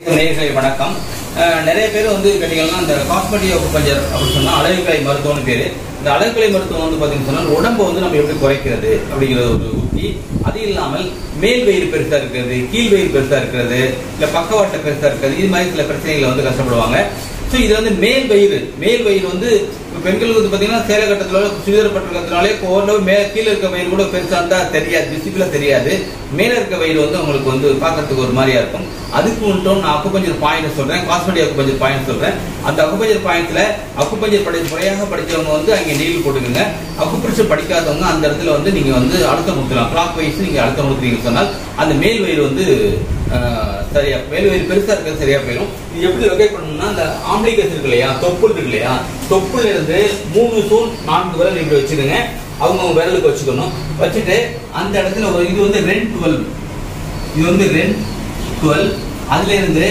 நேயர்களே வணக்கம் அஹ் நிறைய பேர் வந்து கேட்டீங்கன்னா இந்த காஸ்மெட்டிக் அக்குபஞ்சர் அப்படின்னு சொன்னா அழகுக்கலை மருத்துவம்னு பேரு இந்த அழகுக்கலை மருத்துவம் வந்து பாத்தீங்கன்னா சொன்னா உடம்பை வந்து நம்ம எப்படி குறைக்கிறது அப்படிங்கிற ஒரு உத்தி அது இல்லாமல் மேல் வயிறு பெருசா இருக்கிறது கீழ் வயிறு பெருசா இருக்கிறது இல்ல பக்கவாட்டை பெருசா இருக்கிறது இது மாதிரி சில பிரச்சனைகளை வந்து கஷ்டப்படுவாங்க ஸோ இது வந்து மேல் வயிறு மேல் வயிறு வந்து இப்ப பெண்களுக்கு வந்து பாத்தீங்கன்னா சேலை கட்டத்துல சுடிதார் பட்டிருக்கிறதுனாலே ஓரளவு மே கீழே இருக்க வயிறு கூட பெருசா இருந்தா தெரியாது விசிபிளா தெரியாது மேல இருக்க வயிறு வந்து உங்களுக்கு வந்து பார்க்கறதுக்கு ஒரு மாதிரியா இருக்கும் அதுக்கு மட்டும் நான் அக்குபஞ்சர் பாயிண்ட் சொல்றேன் காஸ்மெட்டிக் அக்குபஞ்சர் பாயிண்ட் சொல்றேன் அந்த அக்குபஞ்சர் பாயிண்ட்ல அக்குபஞ்சர் படி முறையாக படிச்சவங்க வந்து அங்க நீல் போட்டுக்கோங்க அக்குப்ரெஷர் படிக்காதவங்க அந்த இடத்துல வந்து நீங்க வந்து அழுத்தம் கொடுக்கலாம் கிளாக் வைஸ் நீங்க அழுத்தம் கொடுக்குறீங்கன்னு சொன்னால் அந்த மேல் வயிறு வந்து ஆஹ், சரியா மேல் வயிறு பெருசா இருக்கிறது சரியா போயிடும் இது எப்படி லொகேட் பண்ணணும்னா அந்த ஆம்பிளிகஸ் இருக்கு இல்லையா தொப்புள் இருக்கு இல்லையா தொப்புல இருந்து மூணு சூன் நான்கு விரல் இப்படி வச்சுக்கோங்க அவங்க விரலுக்கு வச்சுக்கணும் வச்சுட்டு அந்த இடத்துல ஒரு இது வந்து ரென் டுவெல் இது வந்து ரென் டுவெல் அதுல இருந்து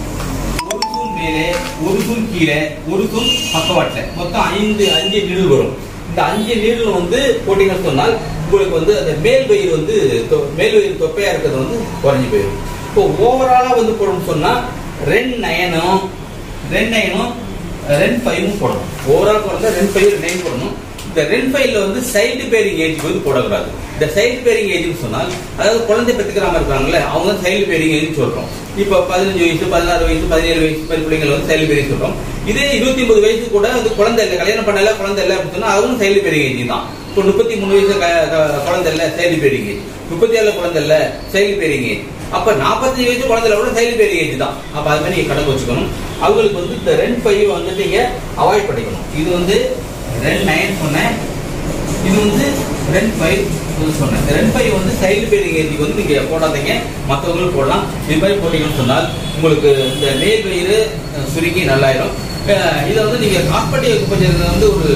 ஒரு தூண் மேலே ஒரு தூண் கீழே ஒரு தூண் பக்கவாட்டில் மொத்தம் ஐந்து அஞ்சு நீடல் வரும் இந்த அஞ்சு நீடல் வந்து போட்டீங்கன்னு சொன்னால் உங்களுக்கு வந்து அந்த மேல் வயிறு வந்து தொ- மேல் வயிறு தொப்பையா இருக்கிறது வந்து குறைஞ்சு போயிடும் இப்போ ஓவராலா வந்து போடணும்னு சொன்னா ரென் நயனும் ரென் நயனும் ரென் ஃபைவும் போடணும் ஓவரால் போடுறதா ரென் ஃபைவ் நைன் போடணும் இந்த ரென் ஃபைவ்ல வந்து சைடு பேரிங் ஏஜ் வந்து போடக்கூடாது இந்த சைடு பேரிங் ஏஜ்னு சொன்னால் அதாவது குழந்தை பெற்றுக்கிறாம இருக்காங்கல்ல அவங்க சைடு பேரிங் ஏஜ் சொல்றோம் இப்போ பதினஞ்சு வயசு பதினாறு வயசு பதினேழு வயசு மாதிரி பிள்ளைங்களை வந்து சைல்டு பேரிங் சொல்றோம் இதே இருபத்தி ஒன்பது வயசு கூட வந்து குழந்தை இல்லை கல்யாணம் பண்ணல குழந்தை இல்லை அப்படின்னு சொன்னா அதுவும் சைல்டு பேரிங் ஏஜ் தான் இப்போ முப்பத்தி மூணு வயசு க- க- குழந்தை இல்லை சைல்டு பேரிங் ஏஜ் முப்பத்தி ஏழு குழந்தை இல்லை சைல்டு பேரிங் ஏஜ் அப்ப நாற்பத்தஞ்சு வயசு குழந்தை கூட சைல்டு பேரிங் ஏஜ் தான் அப்ப அது மாதிரி நீங்க கணக்கு வச்சுக்கணும் அவங்களுக்கு வந்து இந்த ரென் ஃபைவ் வந்துட்டு நீங்க அவாய்ட் பண்ணிக்கணும் இது வந்து ரென் நைன் சொன்னேன் இது வந்து ரென் ஃபைவ் சொன்னேன் இந்த ரென் ஃபைவ் வந்து சைடு பேரிங் ஏஜ் வந்து நீங்க போடாதீங்க மற்றவங்களும் போடலாம் இது மாதிரி போட்டீங்கன்னு சொன்னால் உங்களுக்கு இந்த மேல் வயிறு அஹ், சுருங்கி நல்லாயிரும் அஹ், இதை வந்து நீங்க காஸ்மெட்டிக் அக்குபஞ்சர் வந்து ஒரு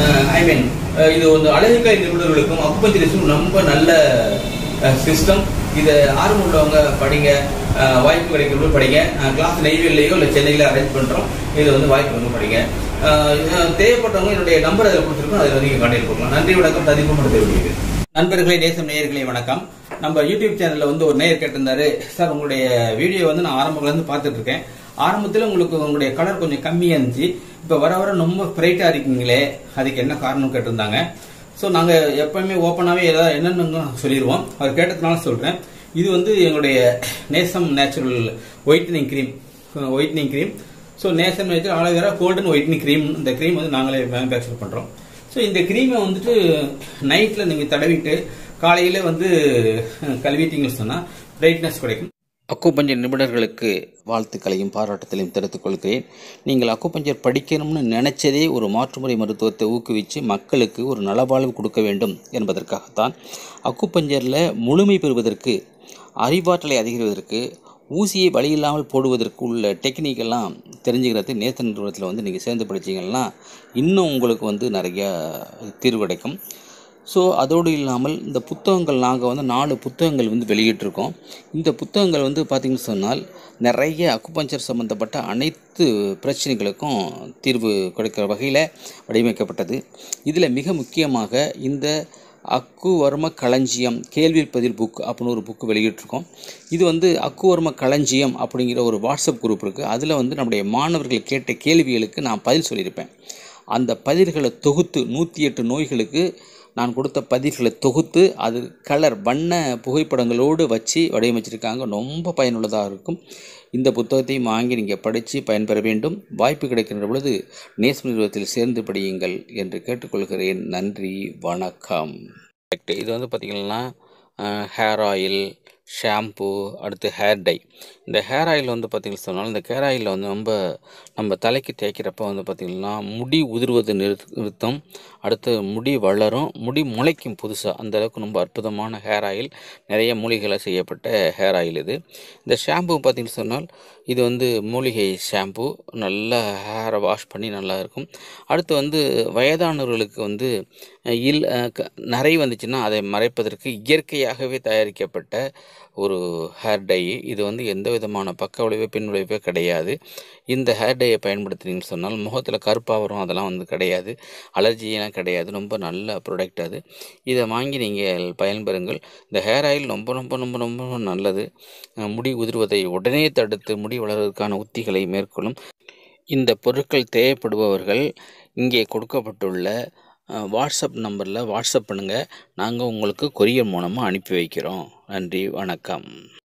ஐ மீன் இது வந்து அழகுக்கலை நிபுணர்களுக்கும் அக்குபஞ்சரிஸ்டும் ரொம்ப நல்ல சிஸ்டம் இதை ஆர்வம் உள்ளவங்க படிங்க அஹ், வாய்ப்பு கிடைக்கிறவங்க படிங்க கிளாஸ் நெய்வேலியோ இல்லை சென்னையில அரேஞ்ச் பண்றோம் இதை வந்து வாய்ப்பு வந்து படிங்க அஹ், அஹ், தேவைப்பட்டவங்க என்னுடைய நம்பர் அதில் கொடுத்துருக்கோம் அதில் நீங்கள் கான்டாக்ட் பண்ணலாம் நன்றி வணக்கம் ததிப்பு மனதை நண்பர்களே நேசம் நேயர்களே வணக்கம் நம்ம யூடியூப் சேனல்ல வந்து ஒரு நேயர் கேட்டிருந்தாரு சார் உங்களுடைய வீடியோ வந்து நான் ஆரம்பத்துல இருந்து பார்த்துட்டு இருக்கேன் ஆரம்பத்துல உங்களுக்கு உங்களுடைய கலர் கொஞ்சம் கம்மியா இருந்துச்சு இப்ப வர வர ரொம்ப பிரைட்டா இருக்கீங்களே அதுக்கு என்ன காரணம் கேட்டிருந்தாங்க ஸோ நாங்க எப்பவுமே ஓப்பனாவே ஏதாவது என்னென்னு சொல்லிடுவோம் அவர் கேட்டதுனால சொல்றேன் இது வந்து எங்களுடைய Nesam natural whitening cream whitening cream so Nesam natural aloe vera golden whitening cream இந்த க்ரீம் வந்து நாங்களே மேனுஃபேக்சர் பண்றோம் ஸோ இந்த க்ரீமை வந்துட்டு நைட்டில் நீங்கள் தடவிட்டு காலையில் வந்து கழுவிட்டீங்கன்னு சொன்னால் பிரைட்னஸ் கிடைக்கும் அக்குபஞ்சர் நிபுணர்களுக்கு வாழ்த்துக்களையும் பாராட்டத்தையும் தெரிவித்துக் கொள்கிறேன் நீங்கள் அக்குபஞ்சர் படிக்கணும்னு நினைச்சதே ஒரு மாற்றுமுறை மருத்துவத்தை ஊக்குவித்து மக்களுக்கு ஒரு நலவாழ்வு கொடுக்க வேண்டும் என்பதற்காகத்தான் அக்குபஞ்சரில் முழுமை பெறுவதற்கு அறிவாற்றலை அதிகரிப்பதற்கு ஊசியை வழியில்லாமல் போடுவதற்கு உள்ள டெக்னிக் எல்லாம் தெரிஞ்சுக்கிறது நேத்த நிறுவனத்தில் வந்து நீங்கள் சேர்ந்து படிச்சீங்கன்னா இன்னும் உங்களுக்கு வந்து நிறைய தீர்வு கிடைக்கும் ஸோ அதோடு இல்லாமல் இந்த புத்தகங்கள் நாங்கள் வந்து நாலு புத்தகங்கள் வந்து வெளியிட்டிருக்கோம் இந்த புத்தகங்கள் வந்து பார்த்திங்கன்னு சொன்னால் நிறைய அக்குபஞ்சர் சம்மந்தப்பட்ட அனைத்து பிரச்சனைகளுக்கும் தீர்வு கொடுக்கிற வகையில் வடிவமைக்கப்பட்டது இதில் மிக முக்கியமாக இந்த அக்குவர்ம களஞ்சியம் கேள்வி பதில் புக் அப்படின்னு ஒரு புக் வெளியிட்டிருக்கோம் இது வந்து அக்குவர்ம களஞ்சியம் அப்படிங்கிற ஒரு வாட்ஸ்அப் குரூப் இருக்குது அதில் வந்து நம்முடைய மாணவர்கள் கேட்ட கேள்விகளுக்கு நான் பதில் சொல்லியிருப்பேன் அந்த பதில்களை தொகுத்து நூற்றி எட்டு நோய்களுக்கு நான் கொடுத்த பதில்களை தொகுத்து அது கலர் வண்ண புகைப்படங்களோடு வச்சு வடிவமைச்சிருக்காங்க ரொம்ப பயனுள்ளதாக இருக்கும் இந்த புத்தகத்தையும் வாங்கி நீங்கள் படித்து பயன்பெற வேண்டும் வாய்ப்பு கிடைக்கின்ற பொழுது நேஸ் நிறுவனத்தில் சேர்ந்து படியுங்கள் என்று கேட்டுக்கொள்கிறேன் நன்றி வணக்கம் இது வந்து பார்த்திங்கன்னா ஹேர் ஆயில் ஷாம்பு அடுத்து ஹேர் டை இந்த ஹேர் ஆயில் வந்து பார்த்திங்கன்னு சொன்னால் இந்த ஹேர் ஆயிலில் வந்து ரொம்ப நம்ம தலைக்கு தேய்க்கிறப்ப வந்து பார்த்திங்கன்னா முடி உதிர்வது நிறுத் நிறுத்தம் அடுத்து முடி வளரும் முடி முளைக்கும் புதுசாக அந்த அளவுக்கு ரொம்ப அற்புதமான ஹேர் ஆயில் நிறைய மூலிகைகளை செய்யப்பட்ட ஹேர் ஆயில் இது இந்த ஷாம்பு பார்த்திங்கன்னு சொன்னால் இது வந்து மூலிகை ஷாம்பு நல்லா ஹேரை வாஷ் பண்ணி நல்லா இருக்கும் அடுத்து வந்து வயதானவர்களுக்கு வந்து அஹ் இல் அஹ் க- நரை வந்துச்சுன்னா அதை மறைப்பதற்கு இயற்கையாகவே தயாரிக்கப்பட்ட ஒரு ஹேர் டை இது வந்து எந்த விதமான பக்க விளைவோ பின் விளைவோ கிடையாது இந்த ஹேர் டையை பயன்படுத்துனீங்கன்னு சொன்னால் முகத்தில் கருப்பாக வரும் அதெல்லாம் வந்து கிடையாது அலர்ஜியெல்லாம் கிடையாது ரொம்ப நல்ல ப்ராடக்ட் அது இதை வாங்கி நீங்கள் பயன்பெறுங்கள் இந்த ஹேர் ஆயில் ரொம்ப ரொம்ப ரொம்ப ரொம்ப நல்லது அஹ் முடி உதிர்வதை உடனே தடுத்து முடி வளர்வதற்கான உத்திகளை மேற்கொள்ளும் இந்த பொருட்கள் தேவைப்படுபவர்கள் இங்கே கொடுக்கப்பட்டுள்ள அஹ், வாட்ஸ்அப் நம்பரில் வாட்ஸ்அப் பண்ணுங்கள் நாங்கள் உங்களுக்கு கொரியர் மூலமாக அனுப்பி வைக்கிறோம் நன்றி வணக்கம்